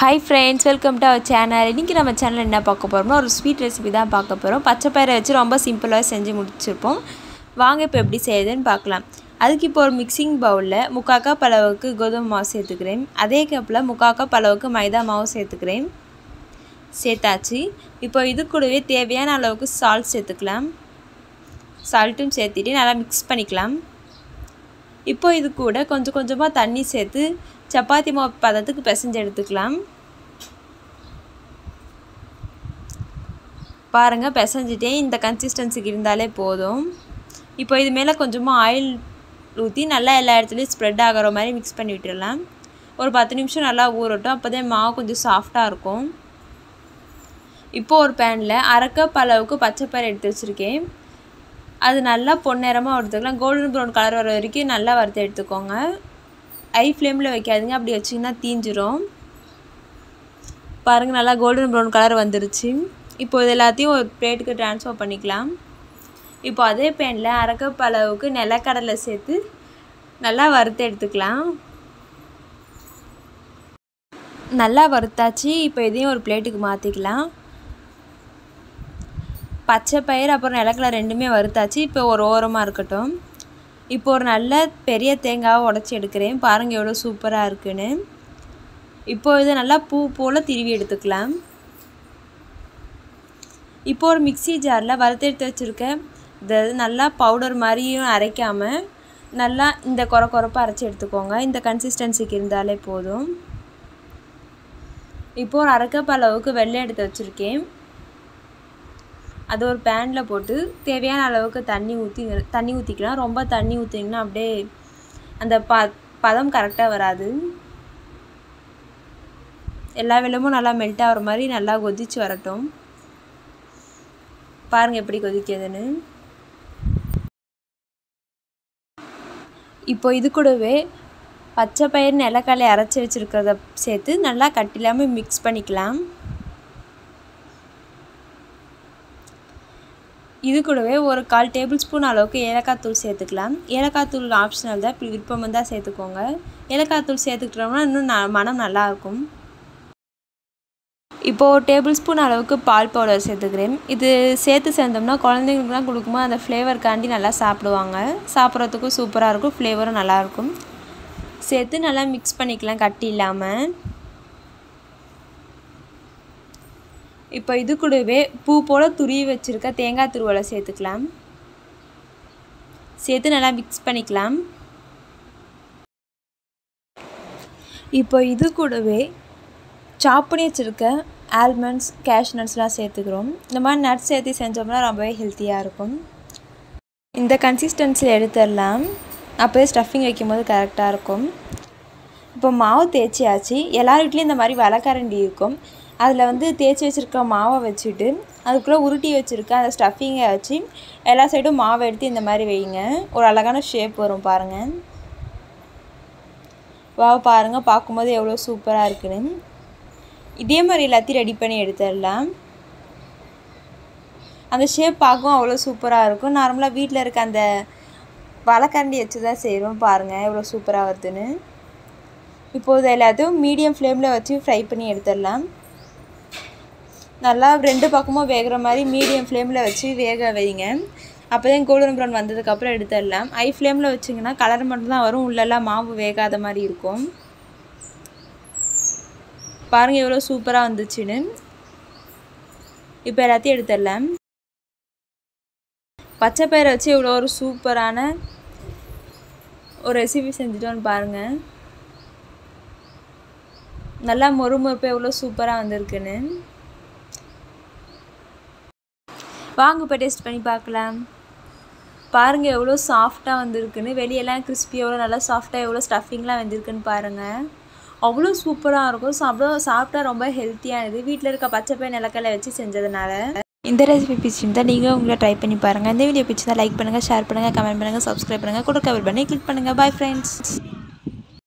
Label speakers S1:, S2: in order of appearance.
S1: hi friends welcome to our channel இன்றைக்கி நம்ம சேனலில் என்ன பார்க்க போகிறோம்னா ஒரு ஸ்வீட் ரெசிபி தான் பார்க்க போகிறோம் பச்சை பயிரை வச்சு ரொம்ப சிம்பிளாக செஞ்சு முடிச்சிருப்போம் வாங்க இப்போ எப்படி செய்யுதுன்னு பார்க்கலாம் அதுக்கு இப்போ ஒரு மிக்சிங் பவுலில் முக்கால் கப் அளவுக்கு கோதுமை மாவு சேர்த்துக்கிறேன் அதே கப்பில் முக்கால் கப் அளவுக்கு மைதா மாவு சேர்த்துக்கிறேன் சேர்த்தாச்சு இப்போ இது கூடவே தேவையான அளவுக்கு சால்ட் சேர்த்துக்கலாம் சால்ட்டும் சேர்த்துட்டு நல்லா மிக்ஸ் பண்ணிக்கலாம் இப்போ இது கூட கொஞ்சம் கொஞ்சமாக தண்ணி சேர்த்து சப்பாத்தி மாவு பதத்துக்கு பிசைஞ்சு எடுத்துக்கலாம் பாருங்கள் பிசைஞ்சிட்டே இந்த கன்சிஸ்டன்சிக்கு இருந்தாலே போதும் இப்போ இது மேலே கொஞ்சமாக ஆயில் ஊற்றி நல்லா எல்லா இடத்துலையும் ஸ்ப்ரெட் ஆகிற மாதிரி மிக்ஸ் பண்ணி விட்டுடலாம் ஒரு பத்து நிமிஷம் நல்லா ஊறட்டும் அப்போ தான் மாவு கொஞ்சம் சாஃப்டாக இருக்கும் இப்போது ஒரு பேனில் அரை கப் அளவுக்கு பச்சைப்பயிறு எடுத்து வச்சுருக்கேன் அது நல்லா பொன்னிறமாக எடுத்துக்கலாம் கோல்டன் ப்ரௌன் கலர் வர வரைக்கும் நல்லா வறுத்து எடுத்துக்கோங்க ஐ ஃப்ளேமில் வைக்காதுங்க அப்படி வச்சிங்கன்னா தீஞ்சிரும் பாருங்கள் நல்லா கோல்டன் ப்ரௌன் கலர் வந்துருச்சு இப்போ இது எல்லாத்தையும் ஒரு பிளேட்டுக்கு ட்ரான்ஸ்ஃபர் பண்ணிக்கலாம் இப்போ அதே பேனில் அரை கப் அளவுக்கு நிலக்கடலை சேர்த்து நல்லா வறுத்து எடுத்துக்கலாம் நல்லா வறுத்தாச்சு இப்போ இதையும் ஒரு பிளேட்டுக்கு மாற்றிக்கலாம் பச்சை பயிர் அப்புறம் நிலக்கடலை ரெண்டுமே வறுத்தாச்சு இப்போ ஒரு ஓரமாக இருக்கட்டும் இப்போ ஒரு நல்ல பெரிய தேங்காவை உடச்சி எடுக்கிறேன் பாருங்கள் எவ்வளோ சூப்பராக இருக்குன்னு இப்போ இதை நல்லா பூ போல் திருவி எடுத்துக்கலாம் இப்போ ஒரு மிக்சி ஜாரில் வறுத்து எடுத்து வச்சுருக்க இது நல்லா பவுடர் மாதிரியும் அரைக்காமல் நல்லா இந்த குறை குறைப்பாக அரைச்சி எடுத்துக்கோங்க இந்த கன்சிஸ்டன்சிக்கு இருந்தாலே போதும் இப்போ ஒரு அரைக்கப் அளவுக்கு வெள்ளை எடுத்து வச்சுருக்கேன் அது ஒரு பேனில் போட்டு தேவையான அளவுக்கு தண்ணி ஊற்றி தண்ணி ஊற்றிக்கலாம் ரொம்ப தண்ணி ஊற்றிங்கன்னா அப்படியே அந்த ப பதம் கரெக்டாக வராது எல்லா வெள்ளமும் நல்லா மெல்ட் ஆகிற மாதிரி நல்லா கொதித்து வரட்டும் பாருங்கள் எப்படி கொதிக்குதுன்னு இப்போ இது கூடவே பச்சை பயிர் நிலக்கடலை அரைச்சி வச்சுருக்கிறத சேர்த்து நல்லா கட்டிலாமல் மிக்ஸ் பண்ணிக்கலாம் இது கூடவே ஒரு கால் டேபிள் ஸ்பூன் அளவுக்கு ஏலக்காய் தூள் சேர்த்துக்கலாம் ஏலக்காய் தூள் ஆப்ஷனல் தான் இப்படி விருப்பம் வந்தால் சேர்த்துக்கோங்க ஏலக்காய் தூள் சேர்த்துக்கிட்டோம்னா இன்னும் ந மனம் நல்லாயிருக்கும் இப்போது டேபிள் ஸ்பூன் அளவுக்கு பால் பவுடர் சேர்த்துக்கிறேன் இது சேர்த்து சேர்ந்தோம்னா குழந்தைங்களுக்குலாம் கொடுக்கும்போது அந்த ஃப்ளேவருக்காண்டி நல்லா சாப்பிடுவாங்க சாப்பிட்றதுக்கும் சூப்பராக இருக்கும் ஃப்ளேவரும் நல்லாயிருக்கும் சேர்த்து நல்லா மிக்ஸ் பண்ணிக்கலாம் கட்டி இல்லாமல் இப்போ இது கூடவே பூ போல் துருவி வச்சுருக்க தேங்காய் துருவலை சேர்த்துக்கலாம் சேர்த்து நல்லா மிக்ஸ் பண்ணிக்கலாம் இப்போ இது கூடவே சாப் பண்ணி வச்சுருக்க ஆல்மண்ட்ஸ் கேஷ் நட்ஸ்லாம் சேர்த்துக்கிறோம் இந்த மாதிரி நட்ஸ் சேர்த்து செஞ்சோம்னா ரொம்பவே ஹெல்த்தியாக இருக்கும் இந்த கன்சிஸ்டன்சியில் எடுத்துடலாம் அப்போயே ஸ்டஃபிங் வைக்கும்போது கரெக்டாக இருக்கும் இப்போ மாவு தேய்ச்சியாச்சு எல்லார் வீட்லேயும் இந்த மாதிரி வலைக்கரண்டி இருக்கும் அதில் வந்து தேய்ச்சி வச்சுருக்க மாவை வச்சுட்டு அதுக்குள்ளே உருட்டி வச்சுருக்க அந்த ஸ்டஃபிங்கை வச்சு எல்லா சைடும் மாவை எடுத்து இந்த மாதிரி வைங்க ஒரு அழகான ஷேப் வரும் பாருங்கள் வா பாருங்கள் பார்க்கும்போது எவ்வளோ சூப்பராக இருக்குன்னு இதே மாதிரி எல்லாத்தையும் ரெடி பண்ணி எடுத்துடலாம் அந்த ஷேப் பார்க்கவும் அவ்வளோ சூப்பராக இருக்கும் நார்மலாக வீட்டில் இருக்க அந்த வலைக்கரண்டி வச்சு தான் செய்கிறோம் பாருங்கள் எவ்வளோ சூப்பராக வருதுன்னு இப்போது எல்லாத்தையும் மீடியம் ஃப்ளேமில் வச்சு ஃப்ரை பண்ணி எடுத்துடலாம் நல்லா ரெண்டு பக்கமும் வேகிற மாதிரி மீடியம் ஃப்ளேமில் வச்சு வேக வைங்க அப்போ தான் கோல்டன் ப்ரௌன் வந்ததுக்கப்புறம் எடுத்துடலாம் ஐ ஃப்ளேமில் வச்சிங்கன்னா கலர் மட்டும்தான் வரும் உள்ளெல்லாம் மாவு வேகாத மாதிரி இருக்கும் பாருங்கள் எவ்வளோ சூப்பராக வந்துச்சுன்னு இப்போ எல்லாத்தையும் எடுத்துடலாம் பச்சை பயிரை வச்சு இவ்வளோ ஒரு சூப்பரான ஒரு ரெசிபி செஞ்சுட்டோன்னு பாருங்கள் நல்லா மொறு மொறுப்பு எவ்வளோ சூப்பராக வந்திருக்குன்னு வாங்க இப்போ டேஸ்ட் பண்ணி பார்க்கலாம் பாருங்கள் எவ்வளோ சாஃப்டாக வந்திருக்குன்னு வெளியெல்லாம் கிறிஸ்பி எவ்வளோ நல்லா சாஃப்டாக எவ்வளோ ஸ்டஃபிங்லாம் வந்திருக்குன்னு பாருங்கள் அவ்வளோ சூப்பராக இருக்கும் சாப்பிட சாப்பிட்டா ரொம்ப ஹெல்த்தியானது வீட்டில் இருக்க பச்சை பயிர் நிலக்கடலை வச்சு செஞ்சதுனால இந்த ரெசிபி பிடிச்சிருந்தா நீங்கள் உங்களை ட்ரை பண்ணி பாருங்கள் இந்த வீடியோ பிடிச்சிருந்தா லைக் பண்ணுங்கள் ஷேர் பண்ணுங்கள் கமெண்ட் பண்ணுங்கள் சப்ஸ்கிரைப் பண்ணுங்கள் கொடுக்க பண்ணி கிளிக் பண்ணுங்கள் பாய் ஃப்ரெண்ட்ஸ்